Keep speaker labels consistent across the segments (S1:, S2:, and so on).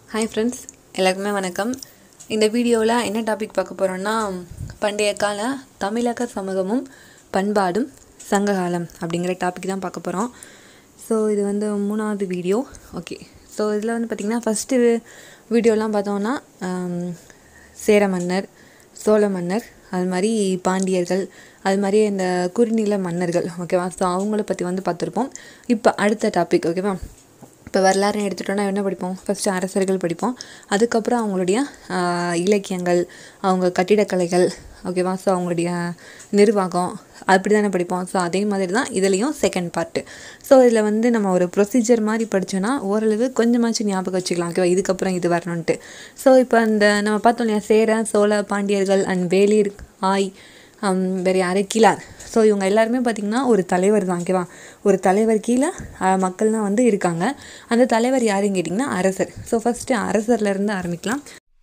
S1: hi friends எல்லாருக்குமே வணக்கம் இந்த வீடியோவில் என்ன டாபிக் பார்க்க போகிறோன்னா பண்டைய கால தமிழக சமூகமும் பண்பாடும் சங்ககாலம் அப்படிங்கிற டாபிக் தான் பார்க்க போகிறோம் ஸோ இது வந்து மூணாவது வீடியோ ஓகே ஸோ இதில் வந்து பார்த்திங்கன்னா ஃபஸ்ட்டு வீடியோலாம் பார்த்தோன்னா ஆம், சேர மன்னர் சோழ மன்னர் அது மாதிரி பாண்டியர்கள் அது மாதிரி இந்த குறுநில மன்னர்கள் ஓகேவா ஸோ அவங்கள பற்றி வந்து பார்த்துருப்போம் இப்போ அடுத்த டாபிக் ஓகேவா இப்போ வரலாறு எடுத்துட்டோன்னா என்ன படிப்போம் ஃபஸ்ட்டு அரசர்கள் படிப்போம் அதுக்கப்புறம் அவங்களுடைய ஆஹ், இலக்கியங்கள் அவங்க கட்டிடக்கலைகள் ஓகேவா ஸோ அவங்களுடைய நிர்வாகம் அப்படி தானே படிப்போம் ஸோ அதே மாதிரி தான் இதுலேயும் செகண்ட் பார்ட்டு ஸோ இதில் வந்து நம்ம ஒரு ப்ரொசீஜர் மாதிரி படித்தோன்னா ஓரளவு கொஞ்சமாச்சும் ஞாபகம் வச்சுக்கலாம் ஓகேவா இதுக்கப்புறம் இது வரணுன்ட்டு ஸோ இப்போ அந்த நம்ம பார்த்தோம் இல்லையா சேர சோழ பாண்டியர்கள் அண்ட் வேளிர் ஆய் ஹம், வேறு யாரு கிளார் ஸோ இவங்க எல்லாருமே பார்த்திங்கன்னா ஒரு தலைவர் தான் ஓகேவா ஒரு தலைவர் கீழே அஹ், மக்கள் தான் வந்து இருக்காங்க அந்த தலைவர் யாருன்னு கேட்டிங்கன்னா அரசர் ஸோ ஃபஸ்ட்டு அரசர்லேருந்து ஆரம்பிக்கலாம்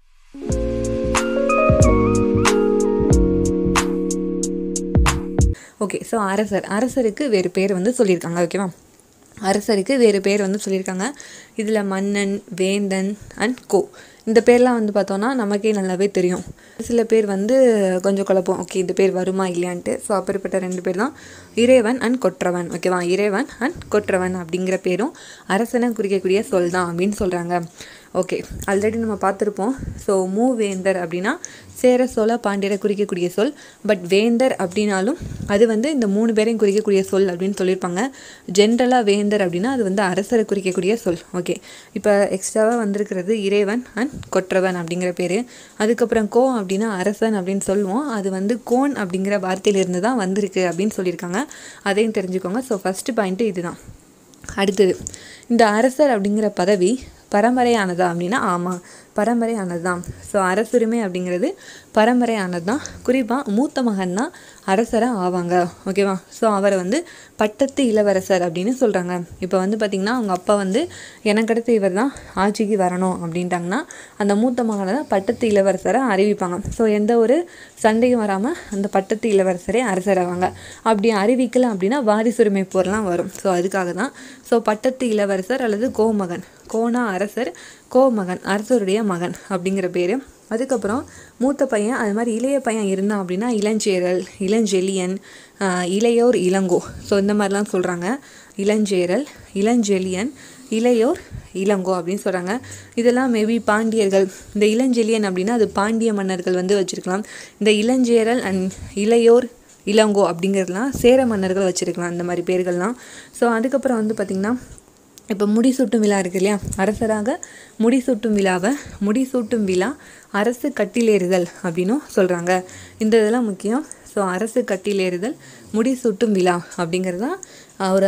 S1: ஓகே ஸோ அரசர் அரசருக்கு வேறு பேர் வந்து சொல்லியிருக்காங்க ஓகேவா அரசருக்கு வேறு பேர் வந்து சொல்லியிருக்காங்க இதில் மன்னன் வேந்தன் அண்ட் கோ இந்த பேர்லாம் வந்து பார்த்தோன்னா நமக்கே நல்லாவே தெரியும் சில பேர் வந்து கொஞ்சம் குழப்பம் ஓகே இந்த பேர் வருமா இல்லையான்ட்டு ஸோ அப்படிப்பட்ட ரெண்டு பேர் தான் இறைவன் அண்ட் கொற்றவன் ஓகேவா இறைவன் அண்ட் கொற்றவன் அப்படிங்கிற பேரும் அரசனை குறிக்கக்கூடிய சொல் தான் அப்படின்னு சொல்கிறாங்க ஓகே ஆல்ரெடி நம்ம பார்த்துருப்போம் ஸோ மூவேந்தர் அப்படின்னா சேர சோழ பாண்டியரை குறிக்கக்கூடிய சொல் பட் வேந்தர் அப்படின்னாலும் அது வந்து இந்த மூணு பேரையும் குறிக்கக்கூடிய சொல் அப்படின்னு சொல்லியிருப்பாங்க ஜென்ரலாக வேந்தர் அப்படின்னா அது வந்து அரசரை குறிக்கக்கூடிய சொல் ஓகே இப்போ எக்ஸ்ட்ராவாக வந்திருக்கிறது இறைவன் அண்ட் கொற்றவன் அப்படிங்கிற பேர் அதுக்கப்புறம் கோ அப்படின்னா அரசன் அப்படின்னு சொல்லுவோம் அது வந்து கோன் அப்படிங்கிற வார்த்தையிலிருந்து தான் வந்திருக்கு அப்படின்னு சொல்லியிருக்காங்க அதையும் தெரிஞ்சுக்கோங்க ஸோ ஃபஸ்ட்டு பாயிண்ட்டு இதுதான் அடுத்தது இந்த அரசர் அப்படிங்கிற பதவி பரம்பரையானதா அப்படின்னா ஆமாம் பரம்பரையானது தான் ஸோ அரசுரிமை அப்படிங்கிறது பரம்பரையானது தான் குறிப்பாக மூத்த மகன் தான் அரசராக ஆவாங்க ஓகேவா ஸோ அவரை வந்து பட்டத்து இளவரசர் அப்படின்னு சொல்கிறாங்க இப்போ வந்து பார்த்திங்கன்னா அவங்க அப்பா வந்து எனக்கடுத்து இவர் தான் ஆட்சிக்கு வரணும் அப்படின்ட்டாங்கன்னா அந்த மூத்த மகனை தான் பட்டத்து இளவரசரை அறிவிப்பாங்க ஸோ எந்த ஒரு சண்டையும் வராமல் அந்த பட்டத்து இளவரசரே அரசராவாங்க அப்படி அறிவிக்கல அப்படின்னா வாரிசுரிமை போர்லாம் வரும் ஸோ அதுக்காக தான் ஸோ பட்டத்து இளவரசர் அல்லது கோமகன் கோனா அரசர் கோமகன் அரசருடைய மகன் அப்படிங்கிற பேர் அதுக்கப்புறம் மூத்த பையன் அது மாதிரி இளைய பையன் இருந்தான் அப்படின்னா இளஞ்சேரல் இளஞ்செழியன் ஆஹ் இளையோர் இளங்கோ ஸோ இந்த மாதிரிலாம் சொல்கிறாங்க இளஞ்சேரல் இளஞ்செழியன் இளையோர் இளங்கோ அப்படின்னு சொல்கிறாங்க இதெல்லாம் மேபி பாண்டியர்கள் இந்த இளஞ்செழியன் அப்படின்னா அது பாண்டிய மன்னர்கள் வந்து வச்சுருக்கலாம் இந்த இளஞ்சேரல் அண்ட் இளையோர் இளங்கோ அப்படிங்கிறதுலாம் சேர மன்னர்கள் வச்சுருக்கலாம் இந்த மாதிரி பேர்கள்லாம் ஸோ அதுக்கப்புறம் வந்து பார்த்திங்கன்னா இப்போ முடிசூட்டும் விழா இருக்கு இல்லையா அரசராக முடிசூட்டும் விழாவை முடிசூட்டும் விழா அரசு கட்டிலேறுதல் அப்படின்னும் சொல்கிறாங்க இந்த இதெல்லாம் முக்கியம் ஸோ அரசு கட்டிலேறுதல் முடிசூட்டும் விழா அப்படிங்கிறது தான் ஆஹ், ஒரு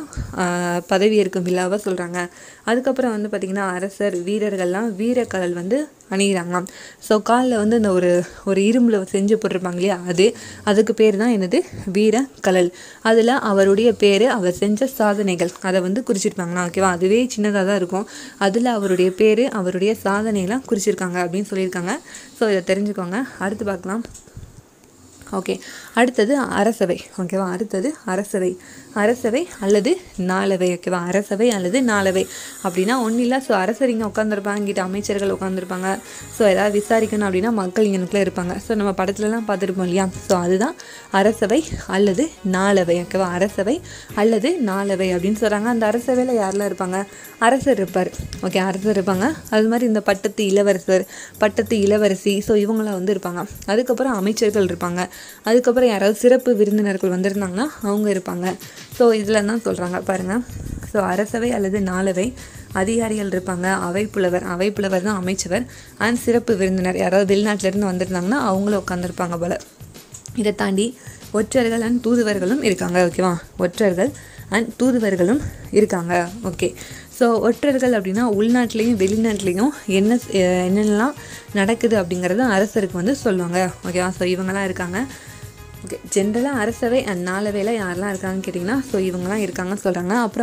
S1: அரசராக பதவி ஏற்கும் விழாவை சொல்கிறாங்க அதுக்கப்புறம் வந்து பார்த்திங்கன்னா அரசர் வீரர்கள்லாம் வீரக்கலல் வந்து அணிகிறாங்களாம் ஸோ காலில் வந்து இந்த ஒரு ஒரு இரும்பில் செஞ்சு போட்டிருப்பாங்க இல்லையா அது அதுக்கு பேர் தான் என்னது வீரக்கலல் அதில் அவருடைய பேர் அவர் செஞ்ச சாதனைகள் அதை வந்து குறிச்சிருப்பாங்களாம் ஓகேவா அதுவே சின்னதாக தான் இருக்கும் அதில் அவருடைய பேர் அவருடைய சாதனையெல்லாம் குறிச்சிருக்காங்க அப்படின்னு சொல்லியிருக்காங்க ஸோ இதை தெரிஞ்சுக்கோங்க அடுத்து பார்க்கலாம் ஓகே அடுத்தது அரசவை ஓகேவா அடுத்தது அரசவை அரசவை அல்லது நாளவை ஓகேவா அரசவை அல்லது நாளவை அப்படின்னா ஒன்றும் இல்லை ஸோ அரசர் இங்கே உட்காந்துருப்பாங்க இங்கிட்ட அமைச்சர்கள் உட்காந்துருப்பாங்க ஸோ ஏதாவது விசாரிக்கணும் அப்படின்னா மக்கள் இங்கனுக்குள்ளே இருப்பாங்க ஸோ நம்ம படத்துலலாம் பார்த்துருப்போம் இல்லையா ஸோ அதுதான் அரசவை அல்லது நாளவை ஓகேவா அரசவை அல்லது நாளவை அப்படின்னு சொல்கிறாங்க அந்த அரசவையில் யாரெல்லாம் இருப்பாங்க அரசர் இருப்பார் ஓகே அரசர் இருப்பாங்க அது மாதிரி இந்த பட்டத்து இளவரசர் பட்டத்து இளவரசி ஸோ இவங்களாம் வந்து இருப்பாங்க அதுக்கப்புறம் அமைச்சர்கள் இருப்பாங்க அதுக்கப்புறம் யாராவது சிறப்பு விருந்தினர்கள் வந்திருந்தாங்கன்னா அவங்க இருப்பாங்க ஸோ இதில் தான் சொல்கிறாங்க பாருங்கள் ஸோ அரசவை அல்லது நாளவை அதிகாரிகள் இருப்பாங்க அவைப்புலவர் அவைப்புலவர் தான் அமைச்சவர் அண்ட் சிறப்பு விருந்தினர் யாராவது வெளிநாட்டிலேருந்து வந்திருந்தாங்கன்னா அவங்களும் உட்காந்துருப்பாங்க போல் இதை தாண்டி ஒற்றர்கள் அண்ட் தூதுவர்களும் இருக்காங்க ஓகேவா ஒற்றர்கள் அண்ட் தூதுவர்களும் இருக்காங்க ஓகே ஸோ ஒற்றர்கள் அப்படின்னா உள்நாட்டிலையும் வெளிநாட்டிலையும் என்ன அஹ் என்னென்னலாம் நடக்குது அப்படிங்கிறத அரசருக்கு வந்து சொல்லுவாங்க ஓகேவா ஸோ இவங்கெல்லாம் இருக்காங்க ஓகே ஜென்ரலாக அரசவை அண்ட் நாளவையில் யாரெல்லாம் இருக்காங்கன்னு கேட்டிங்கன்னா ஸோ இவங்கெல்லாம் இருக்காங்கன்னு சொல்கிறாங்க அப்புறம்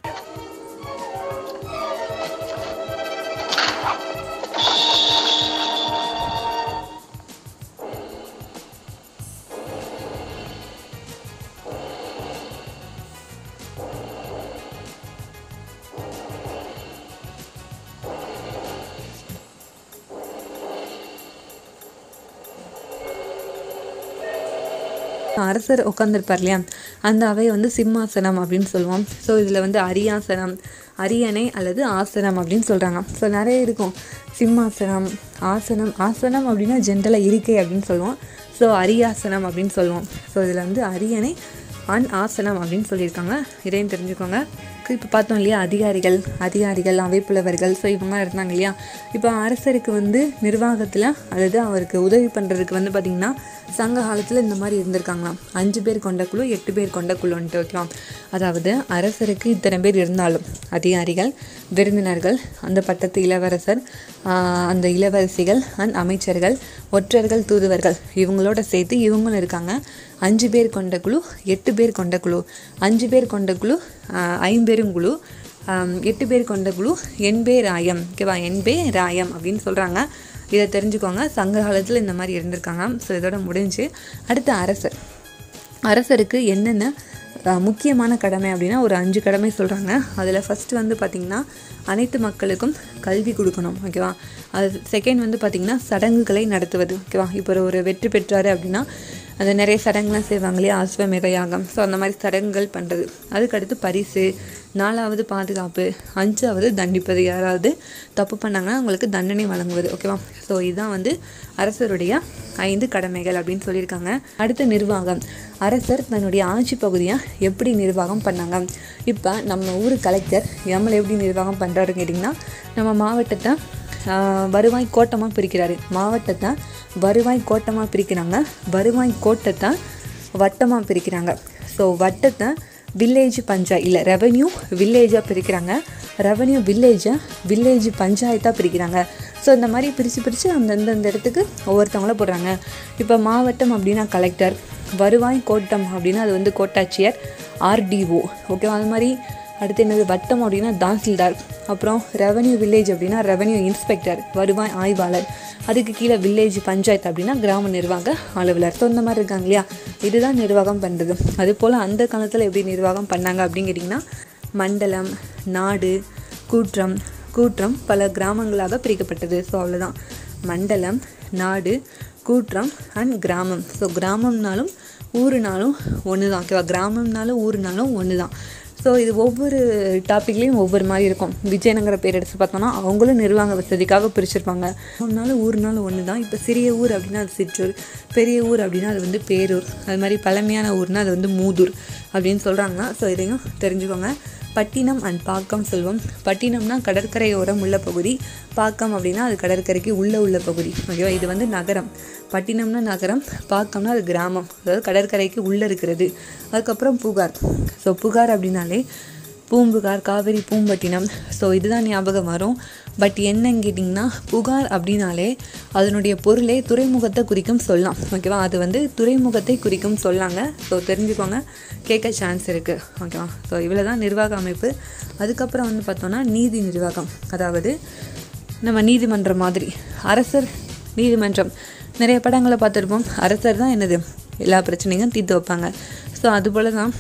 S1: அரசர் உட்காந்துருப்பார் இல்லையா அந்த அவை வந்து சிம்மாசனம் அப்படின்னு சொல்லுவோம் ஸோ இதில் வந்து அரியாசனம் அரியணை அல்லது ஆசனம் அப்படின்னு சொல்கிறாங்க ஸோ நிறைய இருக்கும் சிம்மாசனம் ஆசனம் ஆசனம் அப்படின்னா ஜென்ரலாக இருக்கை அப்படின்னு சொல்லுவோம் ஸோ அரியாசனம் அப்படின்னு சொல்லுவோம் ஸோ இதில் வந்து அரியணை அன் ஆசனம் அப்படின்னு சொல்லியிருக்காங்க இதையும் தெரிஞ்சுக்கோங்க இப்போ பார்த்தோம் இல்லையா அதிகாரிகள் அதிகாரிகள் அவைப்புலவர்கள் ஸோ இவங்கலாம் இருந்தாங்க இல்லையா இப்போ அரசருக்கு வந்து நிர்வாகத்தில் அல்லது அவருக்கு உதவி பண்ணுறதுக்கு வந்து பார்த்திங்கன்னா சங்க காலத்தில் இந்த மாதிரி இருந்திருக்காங்களாம் அஞ்சு பேர் கொண்ட குழு எட்டு பேர் கொண்ட குழுன்ட்டு வைக்கலாம் அதாவது அரசருக்கு இத்தனை பேர் இருந்தாலும் அதிகாரிகள் விருந்தினர்கள் அந்த பட்டத்து இளவரசர் ஆஹ் அந்த இளவரசிகள் அண்ட் அமைச்சர்கள் ஒற்றர்கள் தூதுவர்கள் இவங்களோட சேர்த்து இவங்களும் இருக்காங்க அஞ்சு பேர் கொண்ட குழு எட்டு பேர் கொண்ட குழு அஞ்சு பேர் கொண்ட குழு ஆஹ் ஐம்பெரும் குழு ஆம், எட்டு பேர் கொண்ட குழு எண்பே ராயம் ஓகேவா எண்பே ராயம் அப்படின்னு சொல்கிறாங்க இதை தெரிஞ்சுக்கோங்க சங்க காலத்தில் இந்த மாதிரி இருந்திருக்காங்க ஸோ இதோட முடிஞ்சு அடுத்து அரசர் அரசருக்கு என்னென்ன அஹ், முக்கியமான கடமை அப்படின்னா ஒரு அஞ்சு கடமை சொல்கிறாங்க அதில் ஃபஸ்ட்டு வந்து பார்த்திங்கன்னா அனைத்து மக்களுக்கும் கல்வி கொடுக்கணும் ஓகேவா அது செகண்ட் வந்து பார்த்திங்கன்னா சடங்குகளை நடத்துவது ஓகேவா இப்போ ஒரு வெற்றி பெற்றாரு அப்படின்னா அந்த நிறைய சடங்குலாம் செய்வாங்க இல்லையா அஸ்வமேத யாகம் ஸோ அந்த மாதிரி சடங்குகள் பண்ணுறது அதுக்கடுத்து பரிசு நாலாவது பாதுகாப்பு அஞ்சாவது தண்டிப்பது யாராவது தப்பு பண்ணாங்கன்னா அவங்களுக்கு தண்டனை வழங்குவது ஓகேவா ஸோ இதுதான் வந்து அரசருடைய ஐந்து கடமைகள் அப்படின்னு சொல்லியிருக்காங்க அடுத்த நிர்வாகம் அரசர் தன்னுடைய ஆட்சி பகுதியை எப்படி நிர்வாகம் பண்ணாங்க இப்போ நம்ம ஊர் கலெக்டர் எம்எல்ஏ எப்படி நிர்வாகம் பண்ணுறாருன்னு கேட்டிங்கன்னா நம்ம மாவட்டத்தை ஆஹ், வருவாய் கோட்டமாக பிரிக்கிறாரு மாவட்டத்தை வருவாய் கோட்டமாக பிரிக்கிறாங்க வருவாய் கோட்டத்தை வட்டமாக பிரிக்கிறாங்க ஸோ வட்டத்தை வில்லேஜ் பஞ்சாயத்து இல்லை ரெவென்யூ வில்லேஜாக பிரிக்கிறாங்க ரெவென்யூ வில்லேஜை வில்லேஜ் பஞ்சாயத்தாக பிரிக்கிறாங்க ஸோ இந்த மாதிரி பிரித்து பிரித்து அந்தந்த இடத்துக்கு ஒவ்வொருத்தவங்கள போடுறாங்க இப்போ மாவட்டம் அப்படின்னா கலெக்டர் வருவாய் கோட்டம் அப்படின்னா அது வந்து கோட்டாட்சியர் ஆர்டிஓ ஓகேவா அது மாதிரி அடுத்து என்னது வட்டம் அப்படின்னா தாசில்தார் அப்புறம் ரெவென்யூ வில்லேஜ் அப்படின்னா ரெவென்யூ இன்ஸ்பெக்டர் வருவாய் ஆய்வாளர் அதுக்கு கீழே வில்லேஜ் பஞ்சாயத்து அப்படின்னா கிராம நிர்வாக அலுவலர் ஸோ இந்த மாதிரி இருக்காங்க இல்லையா இதுதான் நிர்வாகம் பண்ணுறது அது போல் அந்த காலத்தில் எப்படி நிர்வாகம் பண்ணாங்க அப்படின்னு கேட்டிங்கன்னா மண்டலம் நாடு கூற்றம் கூற்றம் பல கிராமங்களாக பிரிக்கப்பட்டது ஸோ அவ்வளோதான் மண்டலம் நாடு கூற்றம் அண்ட் கிராமம் ஸோ கிராமம்னாலும் ஊருனாலும் ஒன்று தான் ஓகேவா கிராமம்னாலும் ஊருனாலும் ஒன்று தான் ஸோ இது ஒவ்வொரு டாப்பிக்லேயும் ஒவ்வொரு மாதிரி இருக்கும் விஜயநகர பேர் எடுத்து பார்த்தோம்னா அவங்களும் நிர்வாக வசதிக்காக பிரிச்சிருப்பாங்க ஒன்றாலும் ஊர்னாலும் ஒன்று தான் இப்போ சிறிய ஊர் அப்படின்னா அது சிற்றூர் பெரிய ஊர் அப்படின்னா அது வந்து பேரூர் அது மாதிரி பழமையான ஊர்னா அது வந்து மூதூர் அப்படின்னு சொல்கிறாங்கன்னா ஸோ இதையும் தெரிஞ்சுக்கோங்க பட்டினம் அண்ட் பாக்கம் சொல்வோம் பட்டினம்னா கடற்கரையோரம் உள்ள பகுதி பாக்கம் அப்படின்னா அது கடற்கரைக்கு உள்ளே உள்ள பகுதி ஓகேவா இது வந்து நகரம் பட்டினம்னா நகரம் பாக்கம்னா அது கிராமம் அதாவது கடற்கரைக்கு உள்ளே இருக்கிறது அதுக்கப்புறம் புகார் ஸோ புகார் அப்படின்னாலே பூம்புகார் காவிரி பூம்பட்டினம் ஸோ இதுதான் ஞாபகம் வரும் பட் என்னன்னு கேட்டிங்கன்னா புகார் அப்படின்னாலே அதனுடைய பொருளே துறைமுகத்தை குறிக்கும் சொல்லலாம் ஓகேவா அது வந்து துறைமுகத்தை குறிக்கும் சொல்லாங்க ஸோ தெரிஞ்சுக்கோங்க கேட்க சான்ஸ் இருக்குது ஓகேவா ஸோ இவ்வளோ தான் நிர்வாக அமைப்பு அதுக்கப்புறம் வந்து பார்த்தோன்னா நீதி நிர்வாகம் அதாவது நம்ம நீதிமன்றம் மாதிரி அரசர் நீதிமன்றம் நிறைய படங்களை பார்த்துருப்போம் அரசர் தான் என்னது எல்லா பிரச்சனையும் தீர்த்து வைப்பாங்க ஸோ அதுபோல் தான்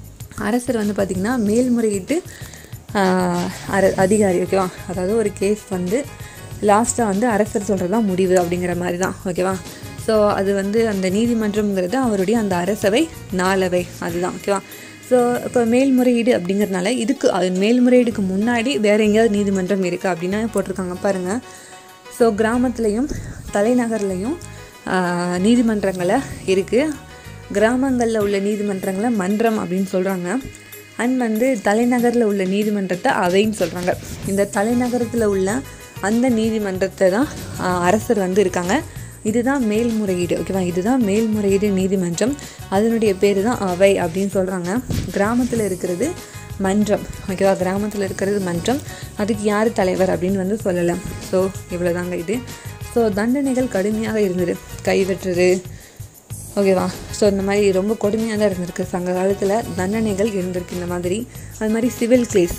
S1: அரசர் வந்து பார்த்திங்கன்னா மேல்முறையீட்டு ஆஹ், அர அதிகாரி ஓகேவா அதாவது ஒரு கேஸ் வந்து லாஸ்ட்டாக வந்து அரசர் சொல்கிறது தான் முடிவு அப்படிங்கிற மாதிரி தான் ஓகேவா ஸோ அது வந்து அந்த நீதிமன்றம்ங்கிறது அவருடைய அந்த அரசவை நாளவை அதுதான் ஓகேவா ஸோ இப்போ மேல்முறையீடு அப்படிங்கிறதுனால இதுக்கு அது மேல்முறையீடுக்கு முன்னாடி வேறு எங்கேயாவது நீதிமன்றம் இருக்குது அப்படின்னா போட்டிருக்காங்க பாருங்கள் ஸோ கிராமத்துலேயும் தலைநகர்லேயும் ஆஹ், நீதிமன்றங்களை இருக்குது கிராமங்களில் உள்ள நீதிமன்றங்களை மன்றம் அப்படின்னு சொல்கிறாங்க அண்ட் வந்து தலைநகரில் உள்ள நீதிமன்றத்தை அவைன்னு சொல்கிறாங்க இந்த தலைநகரத்தில் உள்ள அந்த நீதிமன்றத்தை தான் ஆஹ், அரசர் வந்து இருக்காங்க இதுதான் மேல்முறையீடு ஓகேவா இதுதான் மேல்முறையீடு நீதிமன்றம் அதனுடைய பேர் தான் அவை அப்படின்னு சொல்கிறாங்க கிராமத்தில் இருக்கிறது மன்றம் ஓகேவா கிராமத்தில் இருக்கிறது மன்றம் அதுக்கு யார் தலைவர் அப்படின்னு வந்து சொல்லலாம் ஸோ இவ்வளோதாங்க இது ஸோ தண்டனைகள் கடுமையாக இருந்தது கைவெட்டுறது ஓகேவா ஸோ இந்த மாதிரி ரொம்ப கொடுமையாக தான் இருந்திருக்கு சங்க காலத்தில் தண்டனைகள் இருந்திருக்கு இந்த மாதிரி அது மாதிரி சிவில் கேஸ்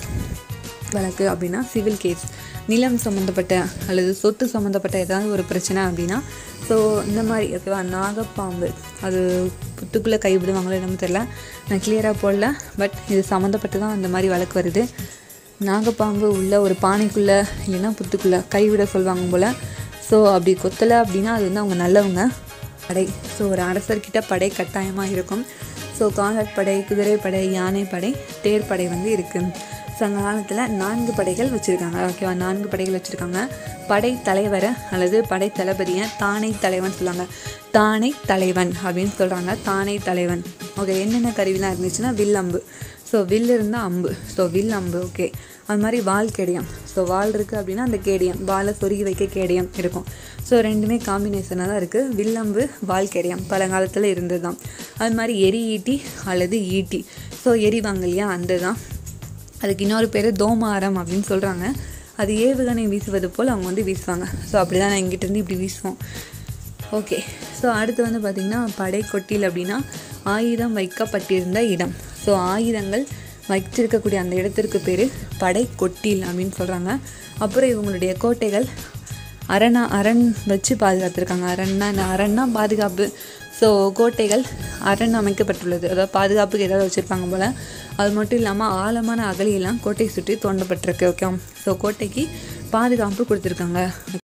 S1: வழக்கு அப்படின்னா சிவில் கேஸ் நிலம் சம்மந்தப்பட்ட அல்லது சொத்து சம்மந்தப்பட்ட ஏதாவது ஒரு பிரச்சனை அப்படின்னா ஸோ இந்த மாதிரி ஓகேவா நாகப்பாம்பு அது புத்துக்குள்ளே கைவிடுவாங்களோ என்னமோ தெரில நான் கிளியராக போடல பட் இது சம்மந்தப்பட்டு தான் அந்த மாதிரி வழக்கு வருது நாகப்பாம்பு உள்ள ஒரு பானைக்குள்ளே இல்லைன்னா புத்துக்குள்ளே கைவிட சொல்லுவாங்க போல் ஸோ அப்படி கொத்தலை அப்படின்னா அது வந்து அவங்க நல்லவங்க படை ஸோ ஒரு அரசர்கிட்ட படை கட்டாயமாக இருக்கும் ஸோ காலாட்படை குதிரைப்படை யானைப்படை தேர்ப்படை வந்து இருக்குது சங்க காலத்தில் நான்கு படைகள் வச்சுருக்காங்க ஓகேவா நான்கு படைகள் வச்சுருக்காங்க படை தலைவரை அல்லது படை தளபதியை தானை தலைவன் சொல்லுவாங்க தானை தலைவன் அப்படின்னு சொல்கிறாங்க தானை தலைவன் ஓகே என்னென்ன கருவிலாம் இருந்துச்சுன்னா வில் அம்பு ஸோ வில் இருந்தால் அம்பு ஸோ வில் அம்பு ஓகே அது மாதிரி வால் கேடயம் ஸோ வால் இருக்குது அப்படின்னா அந்த கேடயம் வாலை சொருகி வைக்க கேடயம் இருக்கும் ஸோ ரெண்டுமே காம்பினேஷனாக தான் இருக்குது வில்லம்பு வால் கேடயம் பழங்காலத்தில் இருந்தது தான் அது மாதிரி எரி ஈட்டி அல்லது ஈட்டி ஸோ எரிவாங்க இல்லையா அந்த தான் அதுக்கு இன்னொரு பேர் தோமாரம் அப்படின்னு சொல்கிறாங்க அது ஏவுகணை வீசுவது போல் அவங்க வந்து வீசுவாங்க ஸோ அப்படி தான் நான் இங்கிட்டேருந்து இப்படி வீசுவோம் ஓகே ஸோ அடுத்து வந்து பார்த்திங்கன்னா படைக்கொட்டில் அப்படின்னா ஆயுதம் வைக்கப்பட்டிருந்த இடம் ஸோ ஆயுதங்கள் வச்சிருக்கக்கூடிய அந்த இடத்திற்கு பேர் படைக்கொட்டில் அப்படின்னு சொல்கிறாங்க அப்புறம் இவங்களுடைய கோட்டைகள் அரணா அரண் வச்சு பாதுகாத்துருக்காங்க அரண்னா என்ன அரண்னா பாதுகாப்பு ஸோ கோட்டைகள் அரண் அமைக்கப்பட்டுள்ளது அதாவது பாதுகாப்புக்கு ஏதாவது வச்சுருப்பாங்க போல் அது மட்டும் இல்லாமல் ஆழமான அகலியெல்லாம் கோட்டையை சுற்றி தோண்டப்பட்டிருக்கு ஓகே ஸோ கோட்டைக்கு பாதுகாப்பு கொடுத்துருக்காங்க